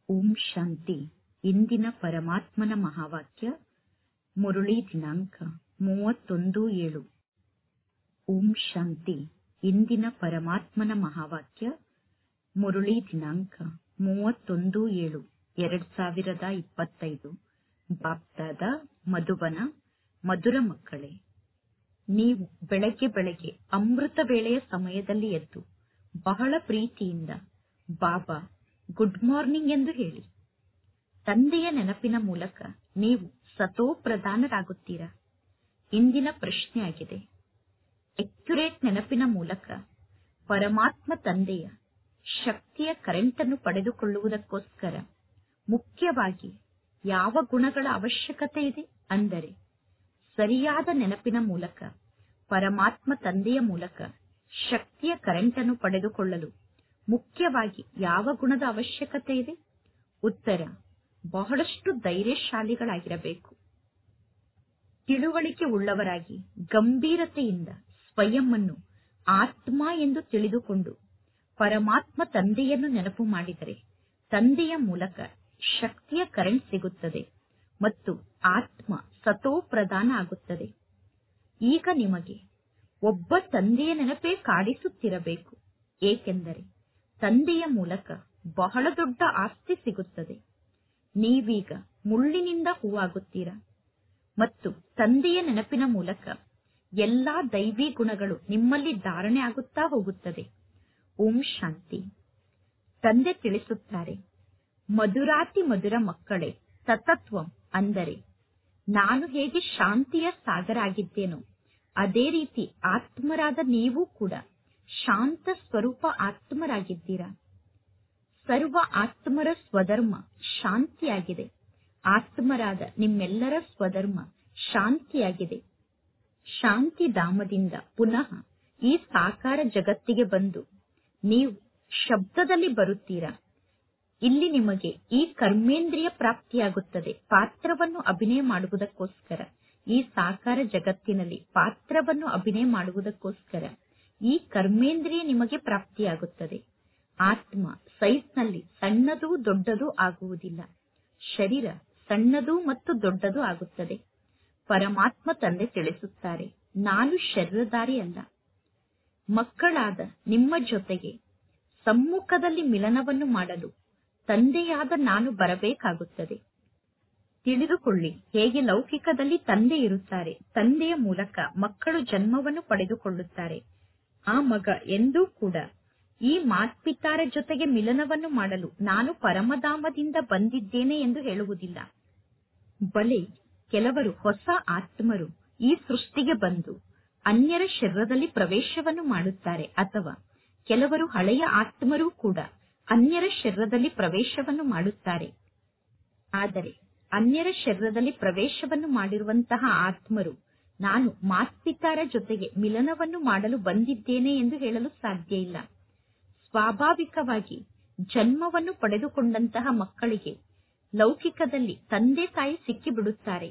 ಓಂ ಶಾಂತಿ ಇಂದಿನ ಪರಮಾತ್ಮನ ಮಹಾವಾಕ್ಯ ಮುರುಳಿ ದಿನಾಂಕ ಮೂವತ್ತೊಂದು ಏಳು ಓಂ ಶಾಂತಿ ಇಂದಿನ ಪರಮಾತ್ಮನ ಮಹಾವಾಕ್ಯ ಮುರುಳಿ ದಿನಾಂಕ ಮೂವತ್ತೊಂದು ಏಳು ಎರಡ್ ಸಾವಿರದ ಇಪ್ಪತ್ತೈದು ಬಾಪ್ದಾದ ಮಧುಬನ ಮಧುರ ಮಕ್ಕಳೇ ನೀವು ಬೆಳಗ್ಗೆ ಬೆಳಗ್ಗೆ ಅಮೃತ ವೇಳೆಯ ಸಮಯದಲ್ಲಿ ಎದ್ದು ಬಹಳ ಪ್ರೀತಿಯಿಂದ ಬಾಬಾ ಗುಡ್ ಮಾರ್ನಿಂಗ್ ಎಂದು ಹೇಳಿ ತಂದೆಯ ನೆನಪಿನ ಮೂಲಕ ನೀವು ಸತೋ ಪ್ರಧಾನರಾಗುತ್ತೀರಾ ಇಂದಿನ ಪ್ರಶ್ನೆಯಾಗಿದೆ ಎಕ್ಯುರೇಟ್ ನೆನಪಿನ ಮೂಲಕ ಪರಮಾತ್ಮ ತಂದೆಯ ಶಕ್ತಿಯ ಕರೆಂಟ್ ಅನ್ನು ಪಡೆದುಕೊಳ್ಳುವುದಕ್ಕೋಸ್ಕರ ಮುಖ್ಯವಾಗಿ ಯಾವ ಗುಣಗಳ ಅವಶ್ಯಕತೆ ಇದೆ ಅಂದರೆ ಸರಿಯಾದ ನೆನಪಿನ ಮೂಲಕ ಪರಮಾತ್ಮ ತಂದೆಯ ಮೂಲಕ ಶಕ್ತಿಯ ಕರೆಂಟ್ ಅನ್ನು ಪಡೆದುಕೊಳ್ಳಲು ಮುಖ್ಯವಾಗಿ ಯಾವ ಗುಣದ ಅವಶ್ಯಕತೆ ಇದೆ ಉತ್ತರ ಬಹಳಷ್ಟು ಧೈರ್ಯಶಾಲಿಗಳಾಗಿರಬೇಕು ತಿಳುವಳಿಕೆ ಉಳ್ಳವರಾಗಿ ಗಂಭೀರತೆಯಿಂದ ಸ್ವಯಂ ಅನ್ನು ಆತ್ಮ ಎಂದು ತಿಳಿದುಕೊಂಡು ಪರಮಾತ್ಮ ತಂದೆಯನ್ನು ನೆನಪು ಮಾಡಿದರೆ ತಂದೆಯ ಮೂಲಕ ಶಕ್ತಿಯ ಕರೆಂಟ್ ಸಿಗುತ್ತದೆ ಮತ್ತು ಆತ್ಮ ಸತೋ ಪ್ರಧಾನ ಆಗುತ್ತದೆ ಈಗ ನಿಮಗೆ ಒಬ್ಬ ತಂದೆಯ ನೆನಪೇ ಕಾಡಿಸುತ್ತಿರಬೇಕು ಏಕೆಂದರೆ ತಂದೆಯ ಮೂಲಕ ಬಹಳ ದೊಡ್ಡ ಆಸ್ತಿ ಸಿಗುತ್ತದೆ ನೀವೀಗ ಮುಳ್ಳಿನಿಂದ ಹೂವಾಗುತ್ತೀರಾ ಮತ್ತು ತಂದೆಯ ನೆನಪಿನ ಮೂಲಕ ಎಲ್ಲಾ ದೈವಿ ಗುಣಗಳು ನಿಮ್ಮಲ್ಲಿ ಧಾರಣೆ ಆಗುತ್ತಾ ಹೋಗುತ್ತದೆ ಓಂ ಶಾಂತಿ ತಂದೆ ತಿಳಿಸುತ್ತಾರೆ ಮಧುರಾತಿ ಮಧುರ ಮಕ್ಕಳೇ ತತತ್ವಂ ಅಂದರೆ ನಾನು ಹೇಗೆ ಶಾಂತಿಯ ಸಾಗರ ಆಗಿದ್ದೇನೋ ಅದೇ ರೀತಿ ಆತ್ಮರಾದ ನೀವು ಕೂಡ ಶಾಂತ ಸ್ವರೂಪ ಆತ್ಮರಾಗಿದ್ದೀರಾ ಸರ್ವ ಆತ್ಮರ ಸ್ವಧರ್ಮ ಶಾಂತಿಯಾಗಿದೆ ಆತ್ಮರಾದ ನಿಮ್ಮೆಲ್ಲರ ಸ್ವಧರ್ಮ ಶಾಂತಿಯಾಗಿದೆ ಶಾಂತಿ ಧಾಮದಿಂದ ಪುನಃ ಈ ಸಾಕಾರ ಜಗತ್ತಿಗೆ ಬಂದು ನೀವು ಶಬ್ದದಲ್ಲಿ ಬರುತ್ತೀರಾ ಇಲ್ಲಿ ನಿಮಗೆ ಈ ಕರ್ಮೇಂದ್ರಿಯ ಪ್ರಾಪ್ತಿಯಾಗುತ್ತದೆ ಪಾತ್ರವನ್ನು ಅಭಿನಯ ಮಾಡುವುದಕ್ಕೋಸ್ಕರ ಈ ಸಾಕಾರ ಜಗತ್ತಿನಲ್ಲಿ ಪಾತ್ರವನ್ನು ಅಭಿನಯ ಮಾಡುವುದಕ್ಕೋಸ್ಕರ ಈ ಕರ್ಮೇಂದ್ರಿಯ ನಿಮಗೆ ಪ್ರಾಪ್ತಿಯಾಗುತ್ತದೆ ಆತ್ಮ ಸೈಜ್ನಲ್ಲಿ ಸಣ್ಣದೂ ದೊಡ್ಡದೂ ಆಗುವುದಿಲ್ಲ ಶರೀರ ಸಣ್ಣದೂ ಮತ್ತು ದೊಡ್ಡದೂ ಆಗುತ್ತದೆ ಪರಮಾತ್ಮ ತಂದೆ ತಿಳಿಸುತ್ತಾರೆ ನಾನು ಶರೀರಧಾರಿ ಅಲ್ಲ ಮಕ್ಕಳಾದ ನಿಮ್ಮ ಜೊತೆಗೆ ಸಮ್ಮುಖದಲ್ಲಿ ಮಿಲನವನ್ನು ಮಾಡಲು ತಂದೆಯಾದ ನಾನು ಬರಬೇಕಾಗುತ್ತದೆ ತಿಳಿದುಕೊಳ್ಳಿ ಹೇಗೆ ಲೌಕಿಕದಲ್ಲಿ ತಂದೆ ಇರುತ್ತಾರೆ ತಂದೆಯ ಮೂಲಕ ಮಕ್ಕಳು ಜನ್ಮವನ್ನು ಪಡೆದುಕೊಳ್ಳುತ್ತಾರೆ ಆ ಮಗ ಎಂದೂ ಕೂಡ ಈ ಮಾತ್ಪಿತಾರ ಜೊತೆಗೆ ಮಿಲನವನ್ನು ಮಾಡಲು ನಾನು ಪರಮಧಾಮದಿಂದ ಬಂದಿದ್ದೇನೆ ಎಂದು ಹೇಳುವುದಿಲ್ಲ ಬಲೆ ಕೆಲವರು ಹೊಸ ಆತ್ಮರು ಈ ಸೃಷ್ಟಿಗೆ ಬಂದು ಅನ್ಯರ ಶರೀರದಲ್ಲಿ ಪ್ರವೇಶವನ್ನು ಮಾಡುತ್ತಾರೆ ಅಥವಾ ಕೆಲವರು ಹಳೆಯ ಆತ್ಮರೂ ಕೂಡ ಅನ್ಯರ ಶರೀರದಲ್ಲಿ ಪ್ರವೇಶವನ್ನು ಮಾಡುತ್ತಾರೆ ಆದರೆ ಅನ್ಯರ ಶರೀರದಲ್ಲಿ ಪ್ರವೇಶವನ್ನು ಮಾಡಿರುವಂತಹ ಆತ್ಮರು ನಾನು ಮಾತ್ಪಿತಾರ ಜೊತೆಗೆ ಮಿಲನವನ್ನು ಮಾಡಲು ಬಂದಿದ್ದೇನೆ ಎಂದು ಹೇಳಲು ಸಾಧ್ಯ ಇಲ್ಲ ಸ್ವಾಭಾವಿಕವಾಗಿ ಜನ್ಮವನ್ನು ಪಡೆದುಕೊಂಡಂತಹ ಮಕ್ಕಳಿಗೆ ಲೌಕಿಕದಲ್ಲಿ ತಂದೆ ತಾಯಿ ಸಿಕ್ಕಿಬಿಡುತ್ತಾರೆ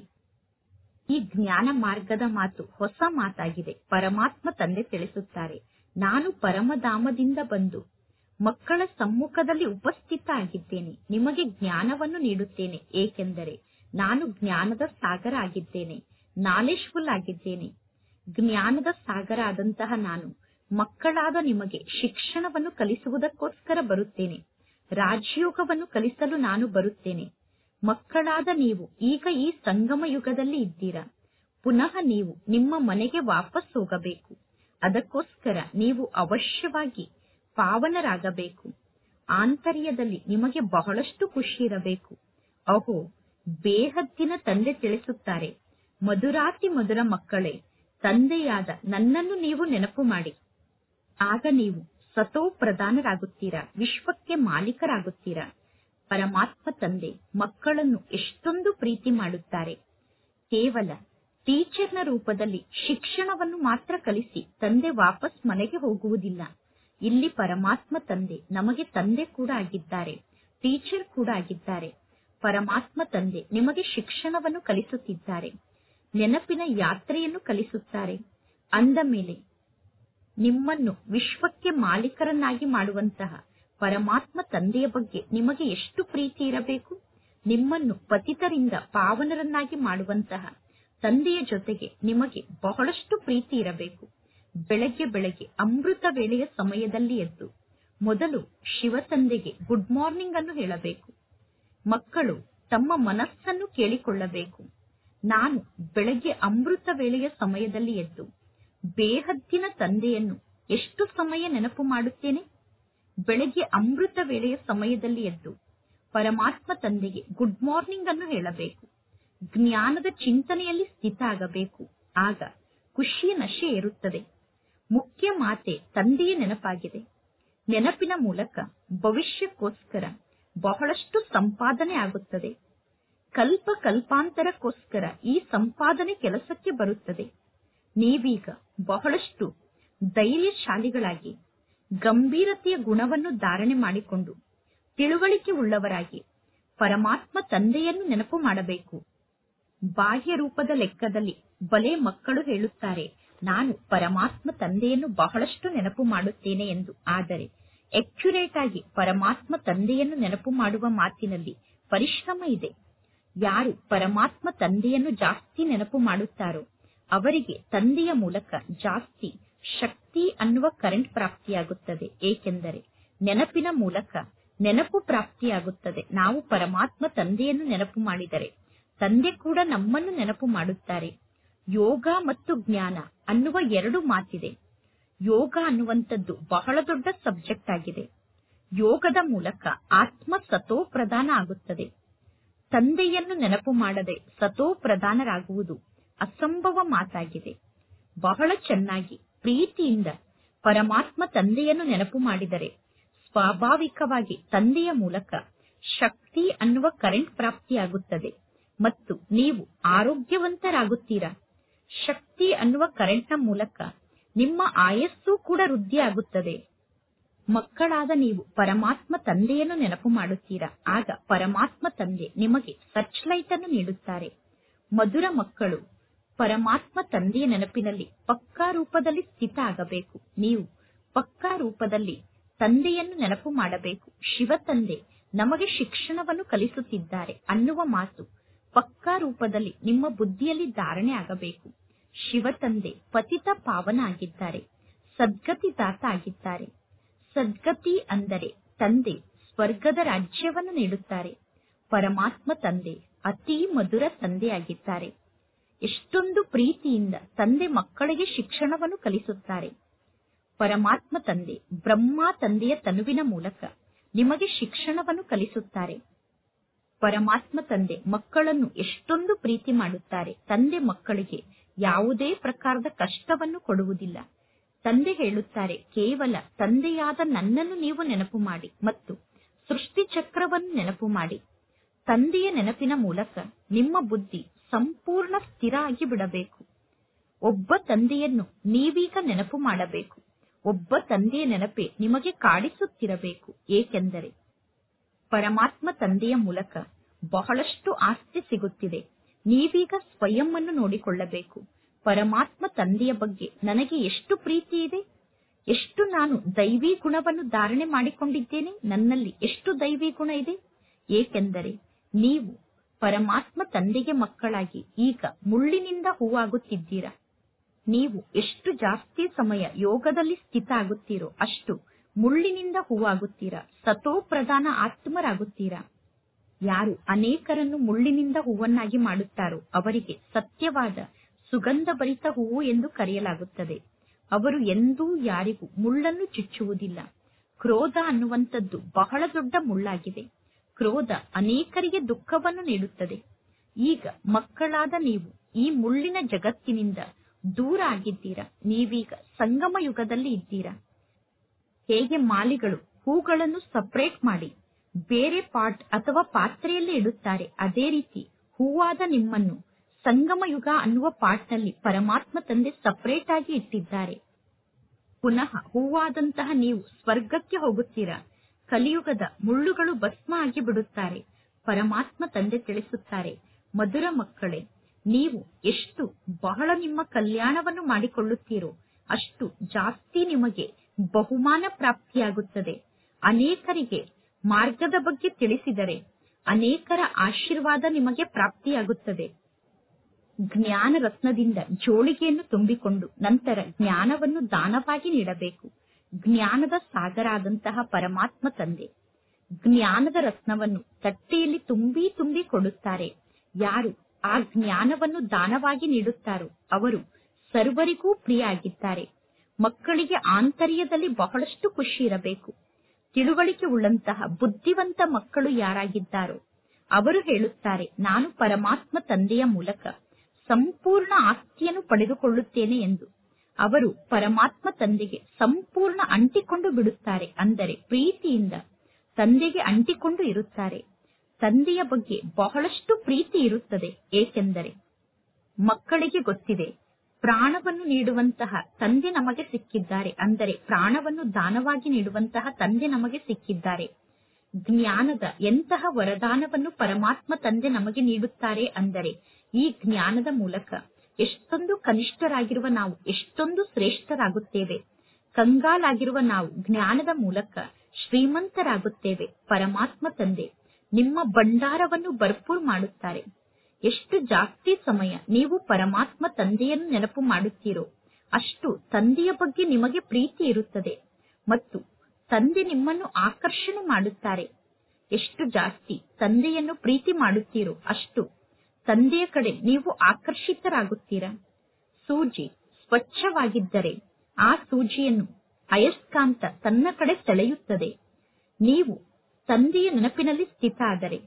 ಈ ಜ್ಞಾನ ಮಾರ್ಗದ ಮಾತು ಹೊಸ ಮಾತಾಗಿದೆ ಪರಮಾತ್ಮ ತಂದೆ ತಿಳಿಸುತ್ತಾರೆ ನಾನು ಪರಮಧಾಮದಿಂದ ಬಂದು ಮಕ್ಕಳ ಸಮ್ಮುಖದಲ್ಲಿ ಉಪಸ್ಥಿತ ಆಗಿದ್ದೇನೆ ನಿಮಗೆ ಜ್ಞಾನವನ್ನು ನೀಡುತ್ತೇನೆ ಏಕೆಂದರೆ ನಾನು ಜ್ಞಾನದ ಸಾಗರ ಆಗಿದ್ದೇನೆ ನಾಲೆಜ್ಫುಲ್ ಆಗಿದ್ದೇನೆ ಜ್ಞಾನದ ಸಾಗರ ಆದಂತಹ ನಾನು ಮಕ್ಕಳಾದ ನಿಮಗೆ ಶಿಕ್ಷಣವನ್ನು ಕಲಿಸುವುದಕ್ಕೋಸ್ಕರ ಬರುತ್ತೇನೆ ರಾಜಯೋಗವನ್ನು ಕಲಿಸಲು ನಾನು ಬರುತ್ತೇನೆ ಮಕ್ಕಳಾದ ನೀವು ಈಗ ಈ ಸಂಗಮ ಯುಗದಲ್ಲಿ ಇದ್ದೀರಾ ಪುನಃ ನೀವು ನಿಮ್ಮ ಮನೆಗೆ ವಾಪಸ್ ಹೋಗಬೇಕು ಅದಕ್ಕೋಸ್ಕರ ನೀವು ಅವಶ್ಯವಾಗಿ ಪಾವನರಾಗಬೇಕು ಆಂತರ್ಯದಲ್ಲಿ ನಿಮಗೆ ಬಹಳಷ್ಟು ಖುಷಿ ಇರಬೇಕು ಅಹೋ ಬೇಹದ್ದಿನ ತಂದೆ ತಿಳಿಸುತ್ತಾರೆ ಮಧುರಾತಿ ಮಧುರ ಮಕ್ಕಳೇ ತಂದೆಯಾದ ನನ್ನನ್ನು ನೀವು ನೆನಪು ಮಾಡಿ ಆಗ ನೀವು ಸತೋ ಪ್ರಧಾನರಾಗುತ್ತೀರಾ ವಿಶ್ವಕ್ಕೆ ಮಾಲೀಕರಾಗುತ್ತೀರಾ ಪರಮಾತ್ಮ ತಂದೆ ಮಕ್ಕಳನ್ನು ಎಷ್ಟೊಂದು ಪ್ರೀತಿ ಮಾಡುತ್ತಾರೆ ಕೇವಲ ಟೀಚರ್ನ ರೂಪದಲ್ಲಿ ಶಿಕ್ಷಣವನ್ನು ಮಾತ್ರ ಕಲಿಸಿ ತಂದೆ ವಾಪಸ್ ಮನೆಗೆ ಹೋಗುವುದಿಲ್ಲ ಇಲ್ಲಿ ಪರಮಾತ್ಮ ತಂದೆ ನಮಗೆ ತಂದೆ ಕೂಡ ಆಗಿದ್ದಾರೆ ಟೀಚರ್ ಕೂಡ ಆಗಿದ್ದಾರೆ ಪರಮಾತ್ಮ ತಂದೆ ನಿಮಗೆ ಶಿಕ್ಷಣವನ್ನು ಕಲಿಸುತ್ತಿದ್ದಾರೆ ನೆನಪಿನ ಯಾತ್ರೆಯನ್ನು ಕಲಿಸುತ್ತಾರೆ ಅಂದ ಮೇಲೆ ನಿಮ್ಮನ್ನು ವಿಶ್ವಕ್ಕೆ ಮಾಲೀಕರನ್ನಾಗಿ ಮಾಡುವಂತಹ ಪರಮಾತ್ಮ ತಂದೆಯ ಬಗ್ಗೆ ನಿಮಗೆ ಎಷ್ಟು ಪ್ರೀತಿ ಇರಬೇಕು ನಿಮ್ಮನ್ನು ಪತಿತರಿಂದ ಪಾವನರನ್ನಾಗಿ ಮಾಡುವಂತಹ ತಂದೆಯ ಜೊತೆಗೆ ನಿಮಗೆ ಬಹಳಷ್ಟು ಪ್ರೀತಿ ಇರಬೇಕು ಬೆಳಗ್ಗೆ ಬೆಳಗ್ಗೆ ಅಮೃತ ವೇಳೆಯ ಸಮಯದಲ್ಲಿ ಎದ್ದು ಮೊದಲು ಶಿವ ತಂದೆಗೆ ಗುಡ್ ಮಾರ್ನಿಂಗ್ ಅನ್ನು ಹೇಳಬೇಕು ಮಕ್ಕಳು ತಮ್ಮ ಮನಸ್ಸನ್ನು ಕೇಳಿಕೊಳ್ಳಬೇಕು ನಾನು ಬೆಳಗ್ಗೆ ಅಮೃತ ವೇಳೆಯ ಸಮಯದಲ್ಲಿ ಎದ್ದು ಬೇಹದ್ದಿನ ತಂದೆಯನ್ನು ಎಷ್ಟು ಸಮಯ ನೆನಪು ಮಾಡುತ್ತೇನೆ ಬೆಳಗ್ಗೆ ಅಮೃತ ವೇಳೆಯ ಸಮಯದಲ್ಲಿ ಎದ್ದು ಪರಮಾತ್ಮ ತಂದೆಗೆ ಗುಡ್ ಮಾರ್ನಿಂಗ್ ಅನ್ನು ಹೇಳಬೇಕು ಜ್ಞಾನದ ಚಿಂತನೆಯಲ್ಲಿ ಸ್ಥಿತ ಆಗಬೇಕು ಆಗ ಖುಷಿಯ ನಶೆ ಇರುತ್ತದೆ ಮುಖ್ಯ ಮಾತೆ ತಂದೆಯ ನೆನಪಾಗಿದೆ ನೆನಪಿನ ಮೂಲಕ ಭವಿಷ್ಯಕ್ಕೋಸ್ಕರ ಬಹಳಷ್ಟು ಸಂಪಾದನೆ ಆಗುತ್ತದೆ ಕಲ್ಪ ಕಲ್ಪಾಂತರಕ್ಕೋಸ್ಕರ ಈ ಸಂಪಾದನೆ ಕೆಲಸಕ್ಕೆ ಬರುತ್ತದೆ ನೀವೀಗ ಬಹಳಷ್ಟು ಧೈರ್ಯಶಾಲಿಗಳಾಗಿ ಗಂಭೀರತೆಯ ಗುಣವನ್ನು ಧಾರಣೆ ಮಾಡಿಕೊಂಡು ತಿಳುವಳಿಕೆ ಉಳ್ಳವರಾಗಿ ಪರಮಾತ್ಮ ತಂದೆಯನ್ನು ನೆನಪು ಮಾಡಬೇಕು ಬಾಹ್ಯ ರೂಪದ ಲೆಕ್ಕದಲ್ಲಿ ಬಲೆ ಮಕ್ಕಳು ಹೇಳುತ್ತಾರೆ ನಾನು ಪರಮಾತ್ಮ ತಂದೆಯನ್ನು ಬಹಳಷ್ಟು ನೆನಪು ಮಾಡುತ್ತೇನೆ ಎಂದು ಆದರೆ ಅಕ್ಯುರೇಟ್ ಆಗಿ ಪರಮಾತ್ಮ ತಂದೆಯನ್ನು ನೆನಪು ಮಾಡುವ ಮಾತಿನಲ್ಲಿ ಪರಿಶ್ರಮ ಇದೆ ಯಾರು ಪರಮಾತ್ಮ ತಂದೆಯನ್ನು ಜಾಸ್ತಿ ನೆನಪು ಮಾಡುತ್ತಾರೋ ಅವರಿಗೆ ತಂದೆಯ ಮೂಲಕ ಜಾಸ್ತಿ ಶಕ್ತಿ ಅನ್ನುವ ಕರೆಂಟ್ ಪ್ರಾಪ್ತಿಯಾಗುತ್ತದೆ ಏಕೆಂದರೆ ನೆನಪಿನ ಮೂಲಕ ನೆನಪು ಪ್ರಾಪ್ತಿಯಾಗುತ್ತದೆ ನಾವು ಪರಮಾತ್ಮ ತಂದೆಯನ್ನು ನೆನಪು ಮಾಡಿದರೆ ತಂದೆ ಕೂಡ ನಮ್ಮನ್ನು ನೆನಪು ಮಾಡುತ್ತಾರೆ ಯೋಗ ಮತ್ತು ಜ್ಞಾನ ಅನ್ನುವ ಎರಡು ಮಾತಿದೆ ಯೋಗ ಅನ್ನುವಂಥದ್ದು ಬಹಳ ದೊಡ್ಡ ಸಬ್ಜೆಕ್ಟ್ ಆಗಿದೆ ಯೋಗದ ಮೂಲಕ ಆತ್ಮ ಸತೋ ಪ್ರಧಾನ ಆಗುತ್ತದೆ ತಂದೆಯನ್ನು ನೆನಪು ಮಾಡದೆ ಸತೋ ಪ್ರಧಾನರಾಗುವುದು ಅಸಂಭವ ಮಾತಾಗಿದೆ ಬಹಳ ಚೆನ್ನಾಗಿ ಪ್ರೀತಿಯಿಂದ ಪರಮಾತ್ಮ ತಂದೆಯನ್ನು ನೆನಪು ಮಾಡಿದರೆ ಸ್ವಾಭಾವಿಕವಾಗಿ ತಂದೆಯ ಮೂಲಕ ಶಕ್ತಿ ಅನ್ನುವ ಕರೆಂಟ್ ಪ್ರಾಪ್ತಿಯಾಗುತ್ತದೆ ಮತ್ತು ನೀವು ಆರೋಗ್ಯವಂತರಾಗುತ್ತೀರಾ ಶಕ್ತಿ ಅನ್ನುವ ಕರೆಂಟ್ನ ಮೂಲಕ ನಿಮ್ಮ ಆಯಸ್ಸು ಕೂಡ ವೃದ್ಧಿಯಾಗುತ್ತದೆ ಮಕ್ಕಳಾದ ನೀವು ಪರಮಾತ್ಮ ತಂದೆಯನ್ನು ನೆನಪು ಮಾಡುತ್ತೀರಾ ಆಗ ಪರಮಾತ್ಮ ತಂದೆ ನಿಮಗೆ ಸರ್ಚ್ ಲೈಟ್ ಅನ್ನು ನೀಡುತ್ತಾರೆ ಮಧುರ ಮಕ್ಕಳು ಪರಮಾತ್ಮ ತಂದೆಯ ನೆನಪಿನಲ್ಲಿ ಪಕ್ಕಾ ರೂಪದಲ್ಲಿ ಸ್ಥಿತ ಆಗಬೇಕು ನೀವು ಪಕ್ಕಾ ರೂಪದಲ್ಲಿ ತಂದೆಯನ್ನು ನೆನಪು ಮಾಡಬೇಕು ಶಿವ ತಂದೆ ನಮಗೆ ಶಿಕ್ಷಣವನ್ನು ಕಲಿಸುತ್ತಿದ್ದಾರೆ ಅನ್ನುವ ಮಾತು ಪಕ್ಕಾ ರೂಪದಲ್ಲಿ ನಿಮ್ಮ ಬುದ್ಧಿಯಲ್ಲಿ ಧಾರಣೆ ಆಗಬೇಕು ಶಿವ ತಂದೆ ಪತಿತ ಪಾವನ ಆಗಿದ್ದಾರೆ ಸದ್ಗತಿದಾತ ಆಗಿದ್ದಾರೆ ಸದ್ಗತಿ ಅಂದರೆ ತಂದೆ ಸ್ವರ್ಗದ ರಾಜ್ಯವನ್ನು ನೀಡುತ್ತಾರೆ ಪರಮಾತ್ಮ ತಂದೆ ಅತಿ ಮಧುರ ತಂದೆಯಾಗಿದ್ದಾರೆ ಎಷ್ಟೊಂದು ಪ್ರೀತಿಯಿಂದ ತಂದೆ ಮಕ್ಕಳಿಗೆ ಶಿಕ್ಷಣವನ್ನು ಕಲಿಸುತ್ತಾರೆ ಪರಮಾತ್ಮ ತಂದೆ ಬ್ರಹ್ಮ ತಂದೆಯ ತನುವಿನ ಮೂಲಕ ನಿಮಗೆ ಶಿಕ್ಷಣವನ್ನು ಕಲಿಸುತ್ತಾರೆ ಪರಮಾತ್ಮ ತಂದೆ ಮಕ್ಕಳನ್ನು ಎಷ್ಟೊಂದು ಪ್ರೀತಿ ಮಾಡುತ್ತಾರೆ ತಂದೆ ಮಕ್ಕಳಿಗೆ ಯಾವುದೇ ಪ್ರಕಾರದ ಕಷ್ಟವನ್ನು ಕೊಡುವುದಿಲ್ಲ ತಂದೆ ಹೇಳುತ್ತಾರೆ ಕೇವಲ ತಂದೆಯಾದ ನನ್ನನ್ನು ನೀವು ನೆನಪು ಮಾಡಿ ಮತ್ತು ಸೃಷ್ಟಿ ಚಕ್ರವನ್ನು ನೆನಪು ಮಾಡಿ ತಂದೆಯ ನೆನಪಿನ ಮೂಲಕ ನಿಮ್ಮ ಬುದ್ಧಿ ಸಂಪೂರ್ಣ ಸ್ಥಿರ ಆಗಿ ಬಿಡಬೇಕು ಒಬ್ಬ ತಂದೆಯನ್ನು ನೀವೀಗ ನೆನಪು ಮಾಡಬೇಕು ಒಬ್ಬ ತಂದೆಯ ನೆನಪೆ ನಿಮಗೆ ಕಾಡಿಸುತ್ತಿರಬೇಕು ಏಕೆಂದರೆ ಪರಮಾತ್ಮ ತಂದೆಯ ಮೂಲಕ ಬಹಳಷ್ಟು ಆಸ್ತಿ ಸಿಗುತ್ತಿದೆ ನೀವೀಗ ಸ್ವಯಂ ಅನ್ನು ನೋಡಿಕೊಳ್ಳಬೇಕು ಪರಮಾತ್ಮ ತಂದೆಯ ಬಗ್ಗೆ ನನಗೆ ಎಷ್ಟು ಪ್ರೀತಿ ಇದೆ ಎಷ್ಟು ನಾನು ದೈವಿ ಗುಣವನ್ನು ಧಾರಣೆ ಮಾಡಿಕೊಂಡಿದ್ದೇನೆ ನನ್ನಲ್ಲಿ ಎಷ್ಟು ದೈವಿ ಗುಣ ಇದೆ ಏಕೆಂದರೆ ನೀವು ಪರಮಾತ್ಮ ತಂದೆಗೆ ಮಕ್ಕಳಾಗಿ ಈಗ ಮುಳ್ಳಿನಿಂದ ಹೂವಾಗುತ್ತಿದ್ದೀರಾ ನೀವು ಎಷ್ಟು ಜಾಸ್ತಿ ಸಮಯ ಯೋಗದಲ್ಲಿ ಸ್ಥಿತ ಆಗುತ್ತೀರೋ ಅಷ್ಟು ಮುಳ್ಳಿನಿಂದ ಹೂವಾಗುತ್ತೀರಾ ಸತೋ ಪ್ರಧಾನ ಆತ್ಮರಾಗುತ್ತೀರಾ ಯಾರು ಅನೇಕರನ್ನು ಮುಳ್ಳಿನಿಂದ ಹೂವನ್ನಾಗಿ ಮಾಡುತ್ತಾರೋ ಅವರಿಗೆ ಸತ್ಯವಾದ ಸುಗಂಧ ಭರಿತ ಹೂವು ಎಂದು ಕರೆಯಲಾಗುತ್ತದೆ ಅವರು ಎಂದೂ ಯಾರಿಗೂ ಮುಳ್ಳನ್ನು ಚುಚ್ಚುವುದಿಲ್ಲ ಕ್ರೋಧ ಅನ್ನುವಂಥದ್ದು ಬಹಳ ದೊಡ್ಡ ಮುಳ್ಳಾಗಿದೆ ಕ್ರೋಧ ಅನೇಕರಿಗೆ ದುಃಖವನ್ನು ನೀಡುತ್ತದೆ ಈಗ ಮಕ್ಕಳಾದ ನೀವು ಈ ಮುಳ್ಳಿನ ಜಗತ್ತಿನಿಂದ ದೂರ ಆಗಿದ್ದೀರಾ ನೀವೀಗ ಸಂಗಮ ಯುಗದಲ್ಲಿ ಇದ್ದೀರಾ ಹೇಗೆ ಮಾಲಿಗಳು ಹೂಗಳನ್ನು ಸಪರೇಟ್ ಮಾಡಿ ಬೇರೆ ಪಾಟ್ ಅಥವಾ ಪಾತ್ರೆಯಲ್ಲಿ ಇಡುತ್ತಾರೆ ಅದೇ ರೀತಿ ಹೂವಾದ ನಿಮ್ಮನ್ನು ಸಂಗಮ ಯುಗ ಅನ್ನುವ ಪಾಟ್ನಲ್ಲಿ ಪರಮಾತ್ಮ ತಂದೆ ಸಪರೇಟ್ ಆಗಿ ಇಟ್ಟಿದ್ದಾರೆ ಪುನಃ ಹೂವಾದಂತಹ ನೀವು ಸ್ವರ್ಗಕ್ಕೆ ಹೋಗುತ್ತೀರಾ ಕಲಿಯುಗದ ಮುಳ್ಳುಗಳು ಭಸ್ಮ ಆಗಿ ಬಿಡುತ್ತಾರೆ ಪರಮಾತ್ಮ ತಂದೆ ತಿಳಿಸುತ್ತಾರೆ ಮಧುರ ಮಕ್ಕಳೇ ನೀವು ಎಷ್ಟು ಬಹಳ ನಿಮ್ಮ ಕಲ್ಯಾಣವನ್ನು ಮಾಡಿಕೊಳ್ಳುತ್ತೀರೋ ಅಷ್ಟು ಜಾಸ್ತಿ ನಿಮಗೆ ಬಹುಮಾನ ಪ್ರಾಪ್ತಿಯಾಗುತ್ತದೆ ಅನೇಕರಿಗೆ ಮಾರ್ಗದ ಬಗ್ಗೆ ತಿಳಿಸಿದರೆ ಅನೇಕರ ಆಶೀರ್ವಾದ ನಿಮಗೆ ಪ್ರಾಪ್ತಿಯಾಗುತ್ತದೆ ಜ್ಞಾನ ರತ್ನದಿಂದ ಜೋಳಿಗೆಯನ್ನು ತುಂಬಿಕೊಂಡು ನಂತರ ಜ್ಞಾನವನ್ನು ದಾನವಾಗಿ ನೀಡಬೇಕು ಜ್ಞಾನದ ಸಾಗರಾದಂತಹ ಪರಮಾತ್ಮ ತಂದೆ ಜ್ಞಾನದ ರತ್ನವನ್ನು ತಟ್ಟೆಯಲ್ಲಿ ತುಂಬಿ ತುಂಬಿ ಕೊಡುತ್ತಾರೆ ಯಾರು ಆ ಜ್ಞಾನವನ್ನು ದಾನವಾಗಿ ನೀಡುತ್ತಾರೋ ಅವರು ಸರ್ವರಿಗೂ ಪ್ರಿಯ ಆಗಿದ್ದಾರೆ ಮಕ್ಕಳಿಗೆ ಆಂತರ್ಯದಲ್ಲಿ ಬಹಳಷ್ಟು ಖುಷಿ ಇರಬೇಕು ತಿಳುವಳಿಕೆ ಉಳ್ಳಂತಹ ಬುದ್ಧಿವಂತ ಮಕ್ಕಳು ಯಾರಾಗಿದ್ದಾರೋ ಅವರು ಹೇಳುತ್ತಾರೆ ನಾನು ಪರಮಾತ್ಮ ತಂದೆಯ ಮೂಲಕ ಸಂಪೂರ್ಣ ಆಸ್ತಿಯನ್ನು ಪಡೆದುಕೊಳ್ಳುತ್ತೇನೆ ಎಂದು ಅವರು ಪರಮಾತ್ಮ ತಂದೆಗೆ ಸಂಪೂರ್ಣ ಅಂಟಿಕೊಂಡು ಬಿಡುತ್ತಾರೆ ಅಂದರೆ ಪ್ರೀತಿಯಿಂದ ತಂದೆಗೆ ಅಂಟಿಕೊಂಡು ಇರುತ್ತಾರೆ ತಂದೆಯ ಬಗ್ಗೆ ಬಹಳಷ್ಟು ಪ್ರೀತಿ ಇರುತ್ತದೆ ಏಕೆಂದರೆ ಮಕ್ಕಳಿಗೆ ಗೊತ್ತಿದೆ ಪ್ರಾಣವನ್ನು ನೀಡುವಂತಹ ತಂದೆ ನಮಗೆ ಸಿಕ್ಕಿದ್ದಾರೆ ಅಂದರೆ ಪ್ರಾಣವನ್ನು ದಾನವಾಗಿ ನೀಡುವಂತಹ ತಂದೆ ನಮಗೆ ಸಿಕ್ಕಿದ್ದಾರೆ ಜ್ಞಾನದ ಎಂತಹ ವರದಾನವನ್ನು ಪರಮಾತ್ಮ ತಂದೆ ನಮಗೆ ನೀಡುತ್ತಾರೆ ಅಂದರೆ ಈ ಜ್ಞಾನದ ಮೂಲಕ ಎಷ್ಟೊಂದು ಕನಿಷ್ಠರಾಗಿರುವ ನಾವು ಎಷ್ಟೊಂದು ಶ್ರೇಷ್ಠರಾಗುತ್ತೇವೆ ಕಂಗಾಲಾಗಿರುವ ನಾವು ಜ್ಞಾನದ ಮೂಲಕ ಶ್ರೀಮಂತರಾಗುತ್ತೇವೆ ಪರಮಾತ್ಮ ತಂದೆ ನಿಮ್ಮ ಭಂಡಾರವನ್ನು ಭರ್ಪೂರ್ ಮಾಡುತ್ತಾರೆ ಎಷ್ಟು ಜಾಸ್ತಿ ಸಮಯ ನೀವು ಪರಮಾತ್ಮ ತಂದೆಯನ್ನು ನೆನಪು ಮಾಡುತ್ತೀರೋ ಅಷ್ಟು ತಂದೆಯ ಬಗ್ಗೆ ನಿಮಗೆ ಪ್ರೀತಿ ಇರುತ್ತದೆ ಮತ್ತು ತಂದೆ ನಿಮ್ಮನ್ನು ಆಕರ್ಷಣೆ ಮಾಡುತ್ತಾರೆ ಎಷ್ಟು ಜಾಸ್ತಿ ತಂದೆಯನ್ನು ಪ್ರೀತಿ ಮಾಡುತ್ತೀರೋ ಅಷ್ಟು ತಂದೆಯ ಕಡೆ ನೀವು ಆಕರ್ಷಿತರಾಗುತ್ತೀರಾ ಸೂಜಿ ಸ್ವಚ್ಛವಾಗಿದ್ದರೆ ಆ ಸೂಜಿಯನ್ನು ಅಯಸ್ಕಾಂತ ತನ್ನ ಕಡೆ ಸೆಳೆಯುತ್ತದೆ ನೀವು ತಂದೆಯ ನೆನಪಿನಲ್ಲಿ ಸ್ಥಿತ ಆದರೆ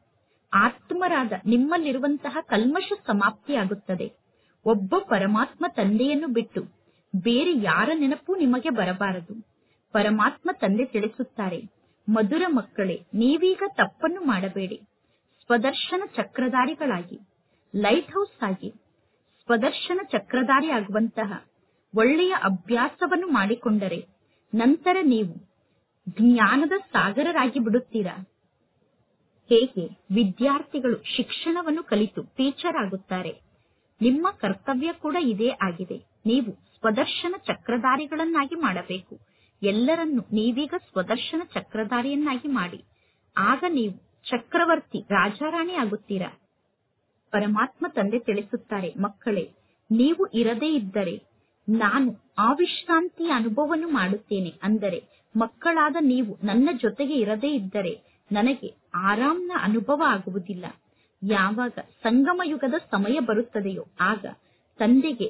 ಆತ್ಮರಾದ ನಿಮ್ಮಲ್ಲಿರುವಂತಹ ಕಲ್ಮಶ ಸಮಾಪ್ತಿಯಾಗುತ್ತದೆ ಒಬ್ಬ ಪರಮಾತ್ಮ ತಂದೆಯನ್ನು ಬಿಟ್ಟು ಬೇರೆ ಯಾರ ನೆನಪು ನಿಮಗೆ ಬರಬಾರದು ಪರಮಾತ್ಮ ತಂದೆ ತಿಳಿಸುತ್ತಾರೆ ಮಧುರ ಮಕ್ಕಳೇ ನೀವೀಗ ತಪ್ಪನ್ನು ಮಾಡಬೇಡಿ ಸ್ವದರ್ಶನ ಚಕ್ರಧಾರಿಗಳಾಗಿ ಲೈಟ್ ಹೌಸ್ ಆಗಿ ಸ್ವದರ್ಶನ ಚಕ್ರಧಾರಿ ಆಗುವಂತಹ ಒಳ್ಳೆಯ ಅಭ್ಯಾಸವನ್ನು ಮಾಡಿಕೊಂಡರೆ ನಂತರ ನೀವು ಜ್ಞಾನದ ಸಾಗರರಾಗಿ ಬಿಡುತ್ತೀರಾ ಹೇಗೆ ವಿದ್ಯಾರ್ಥಿಗಳು ಶಿಕ್ಷಣವನ್ನು ಕಲಿತು ಟೀಚರ್ ಆಗುತ್ತಾರೆ ನಿಮ್ಮ ಕರ್ತವ್ಯ ಕೂಡ ಇದೇ ಆಗಿದೆ ನೀವು ಸ್ವದರ್ಶನ ಚಕ್ರಧಾರಿಗಳನ್ನಾಗಿ ಮಾಡಬೇಕು ಎಲ್ಲರನ್ನು ನೀವೀಗ ಸ್ವದರ್ಶನ ಚಕ್ರಧಾರಿಯನ್ನಾಗಿ ಮಾಡಿ ಆಗ ನೀವು ಚಕ್ರವರ್ತಿ ರಾಜಾರಾಣಿ ಆಗುತ್ತೀರಾ ಪರಮಾತ್ಮ ತಂದೆ ತಿಳಿಸುತ್ತಾರೆ ಮಕ್ಕಳೇ ನೀವು ಇರದೇ ಇದ್ದರೆ ನಾನು ಅವಿಶ್ರಾಂತಿಯ ಅನುಭವವನ್ನು ಮಾಡುತ್ತೇನೆ ಅಂದರೆ ಮಕ್ಕಳಾದ ನೀವು ನನ್ನ ಜೊತೆಗೆ ಇರದೇ ಇದ್ದರೆ ನನಗೆ ಆರಾಮ್ನ ಅನುಭವ ಆಗುವುದಿಲ್ಲ ಯಾವಾಗ ಸಂಗಮ ಯುಗದ ಸಮಯ ಬರುತ್ತದೆಯೋ ಆಗ ತಂದೆಗೆ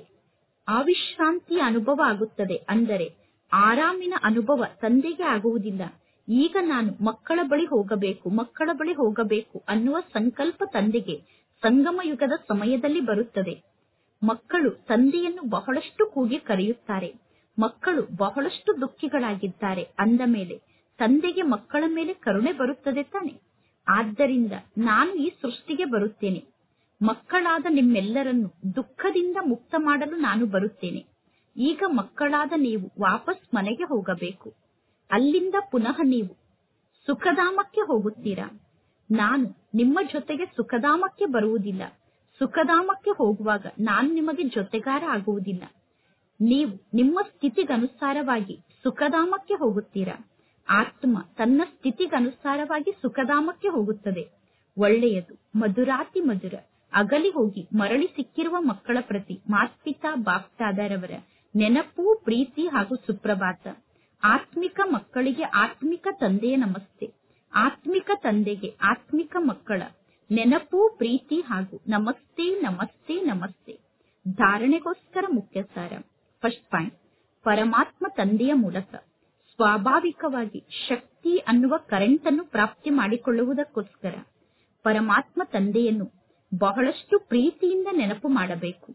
ಅವಿಶ್ರಾಂತಿಯ ಅನುಭವ ಆಗುತ್ತದೆ ಅಂದರೆ ಆರಾಮಿನ ಅನುಭವ ತಂದೆಗೆ ಆಗುವುದಿಲ್ಲ ಈಗ ನಾನು ಮಕ್ಕಳ ಬಳಿ ಹೋಗಬೇಕು ಮಕ್ಕಳ ಬಳಿ ಹೋಗಬೇಕು ಅನ್ನುವ ಸಂಕಲ್ಪ ತಂದೆಗೆ ಸಂಗಮ ಯುಗದ ಸಮಯದಲ್ಲಿ ಬರುತ್ತದೆ ಮಕ್ಕಳು ತಂದೆಯನ್ನು ಬಹಳಷ್ಟು ಕೂಗಿ ಕರೆಯುತ್ತಾರೆ ಮಕ್ಕಳು ಬಹಳಷ್ಟು ದುಃಖಿಗಳಾಗಿದ್ದಾರೆ ಅಂದ ಮೇಲೆ ತಂದೆಗೆ ಮಕ್ಕಳ ಮೇಲೆ ಕರುಣೆ ಬರುತ್ತದೆ ತಾನೆ ಆದ್ದರಿಂದ ನಾನು ಈ ಸೃಷ್ಟಿಗೆ ಬರುತ್ತೇನೆ ಮಕ್ಕಳಾದ ನಿಮ್ಮೆಲ್ಲರನ್ನು ದುಃಖದಿಂದ ಮುಕ್ತ ಮಾಡಲು ನಾನು ಬರುತ್ತೇನೆ ಈಗ ಮಕ್ಕಳಾದ ನೀವು ವಾಪಸ್ ಮನೆಗೆ ಹೋಗಬೇಕು ಅಲ್ಲಿಂದ ಪುನಃ ನೀವು ಸುಖಧಾಮಕ್ಕೆ ಹೋಗುತ್ತೀರಾ ನಾನು ನಿಮ್ಮ ಜೊತೆಗೆ ಸುಖಧಾಮಕ್ಕೆ ಬರುವುದಿಲ್ಲ ಸುಖಧಾಮಕ್ಕೆ ಹೋಗುವಾಗ ನಾನು ನಿಮಗೆ ಜೊತೆಗಾರ ಆಗುವುದಿಲ್ಲ ನೀವು ನಿಮ್ಮ ಸ್ಥಿತಿಗನುಸಾರವಾಗಿ ಸುಖಧಾಮಕ್ಕೆ ಹೋಗುತ್ತೀರಾ ಆತ್ಮ ತನ್ನ ಸ್ಥಿತಿಗನುಸಾರವಾಗಿ ಸುಖಧಾಮಕ್ಕೆ ಹೋಗುತ್ತದೆ ಒಳ್ಳೆಯದು ಮಧುರಾತಿ ಮಧುರ ಅಗಲಿ ಹೋಗಿ ಮರಳಿ ಸಿಕ್ಕಿರುವ ಮಕ್ಕಳ ಪ್ರತಿ ಮಾತ್ಪಿತಾ ಬಾಪ್ತಾದರವರ ನೆನಪು ಪ್ರೀತಿ ಹಾಗೂ ಸುಪ್ರಭಾತ ಆತ್ಮಿಕ ಮಕ್ಕಳಿಗೆ ಆತ್ಮಿಕ ತಂದೆಯ ನಮಸ್ತೆ ಆತ್ಮಿಕ ತಂದೆಗೆ ಆತ್ಮಿಕ ಮಕ್ಕಳ ನೆನಪು ಪ್ರೀತಿ ಹಾಗೂ ನಮಸ್ತೆ ನಮಸ್ತೆ ನಮಸ್ತೆ ಧಾರಣೆಗೋಸ್ಕರ ಮುಖ್ಯ ಸಾರ ಫಸ್ಟ್ ಪಾಯಿಂಟ್ ಪರಮಾತ್ಮ ತಂದೆಯ ಮೂಲಕ ಸ್ವಾಭಾವಿಕವಾಗಿ ಶಕ್ತಿ ಅನ್ನುವ ಕರೆಂಟ್ ಅನ್ನು ಪ್ರಾಪ್ತಿ ಮಾಡಿಕೊಳ್ಳುವುದಕ್ಕೋಸ್ಕರ ಪರಮಾತ್ಮ ತಂದೆಯನ್ನು ಬಹಳಷ್ಟು ಪ್ರೀತಿಯಿಂದ ನೆನಪು ಮಾಡಬೇಕು